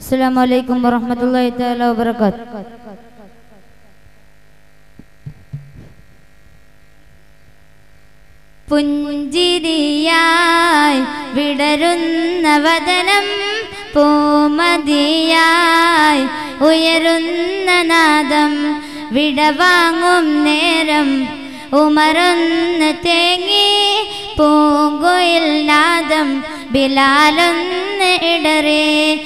അസ്സലാമു അലൈക്കും വറഹ്മത്തുള്ളാഹി തആല വബറകാത്ത് പുഞ്ചിരിയായി വിടരുന്ന വദനം പൂമതിയായി ഉയരുന്ന നാദം വിടവാങ്ങും നേരം ഉമറൊന്ന് തേങ്ങി പൂങ്കുയിൽ നാദം ബിലാലൊന്ന് ഇടറി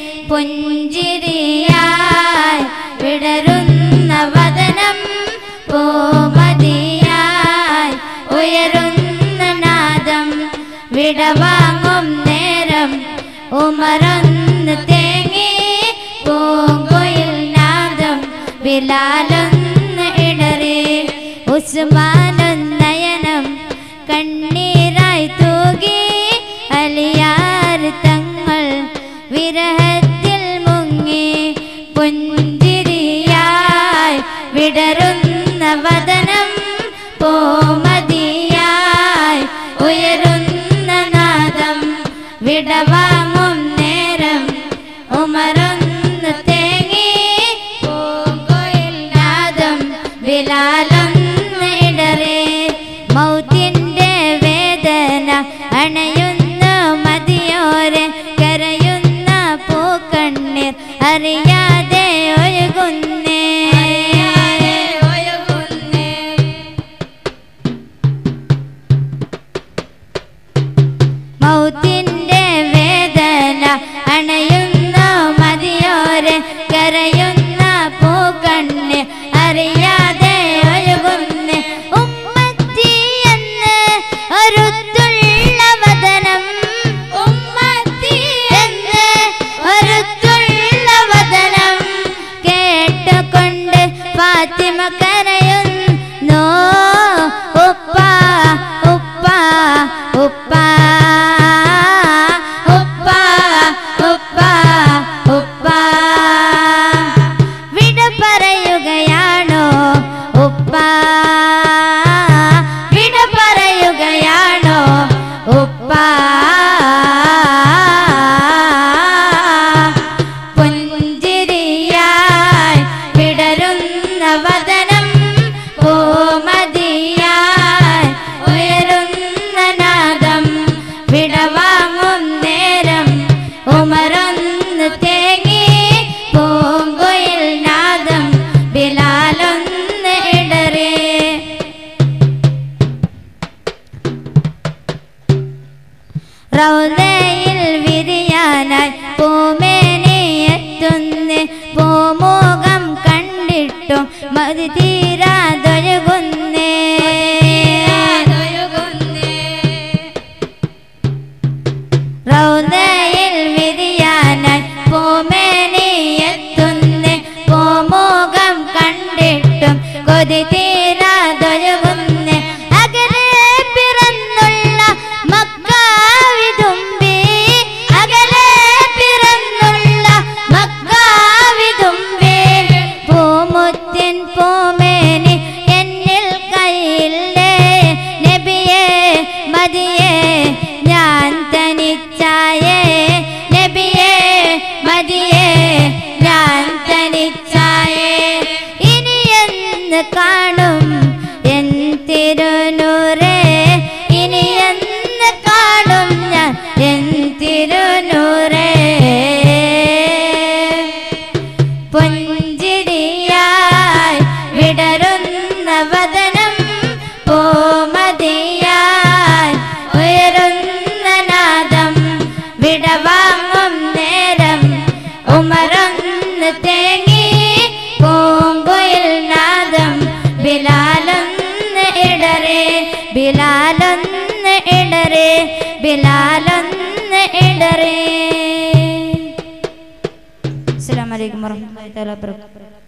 പുഞ്ചിരിയായി വിടരുന്ന വദനം പൂമതിയായി ഉയരുന്ന നാദം വിടവാങ്ങും നേരം ഉമറൊന്ന് തേങ്ങി പൂങ്കുയിൽ നാദം ബിലാലൊന്ന് ഇടറി ഉസ്മാനൊന്നയനം കണ്ണീരായി തൂകി അലിയാർ തങ്ങൾ വിരഹത്തിൽ മുങ്ങി പുഞ്ചിരിയായി വിടരുന്ന വദനം പോമതിയായി ഉയരുന്ന നാദം വിടവാങ്ങും നേരം ഉമറൊന്ന് തേങ്ങി പൂങ്കോയിൽ നാദം ബിലാലൊന്ന് ഇടറി മൗത്തിൻ്റെ വേദന അണയുന്ന മതിയോരെ കരയുന്ന പൂക്കണ്ണീർ അറിയാതെ ഒഴുകുന്നേ മൗത്തിൻ്റെ വേദന അണയുന്ന മതിയോരെ കരയുന്ന പൂക്കണ്ണ് അറിയാതെ ഒഴുകുന്ന് ഉമ്മത്തി എന്ന് ഒരു തുള്ള വദനം ഉമ്മത്തി എന്ന് ഒരു തുള്ള വദനം കേട്ടുകൊണ്ട് ഫാത്തിമ കരയുന്നു ഉപ്പ ഉപ്പ ഉപ്പ ഉപ്പ ഉപ്പ ഉപ്പ വിട പറയുകയാണോ ഉപ്പ വിട പറയുകയാണോ ഉപ്പ പുഞ്ചിരിയായി വിടരുന്ന വദനം പൂമതിയായി ഉയരുന്ന നാദം വിടവാങ്ങും നേരം ഉമറൊന്ന് തേങ്ങി പൂങ്കുയിൽ നാദം ബിലാലൊന്ന് ഇടറി റൗദയിൽ വിരിയാനായി പൂമേനിയെത്തുന്ന് പൂമുഖം കണ്ടിട്ടും മതി തീരാതൊഴുകുന്നേ റൗദയിൽ വിരിയാനായി പൂമേനിയെത്തുന്ന് പൂമുഖം കണ്ടിട്ടും കൊതി തീരാതൊഴുകുന്നേ അകലെ പിറന്നുള്ള മക്കാവിതുമ്പി അകലെ പിറന്നുള്ള മക്കാവിതുമ്പി പൂമുത്തിൻ പൂമേനി എന്നിൽ കയ്യില്ലേ നബിയേ മതിയേ ഞാൻ തനിച്ചായേ നബിയേ മതിയേ ഞാൻ തനിച്ചായേ ഇനി എന്ന് കാണും എൻ തിരുനൂറേ ഇനി എന്ന് കാണും ഞാൻ എൻ തിരുനൂറേ പുഞ്ചിരിയായി വിടരുന്ന വദനം പൂമതിയായി ഉയരുന്ന നാദം വിടവാങ്ങും നേരം ഉമറൊന്ന് തേങ്ങി പൂങ്കുയിൽ നാദം ബിലാലൊന്ന് ഇടറി ബിലാലൊന്ന് ഇടറി ബിലാലൊന്ന് ഇടറി അസ്സലാമു അലൈക്കും വറഹ്മത്തുള്ളാഹി തആല വബറകാതുഹു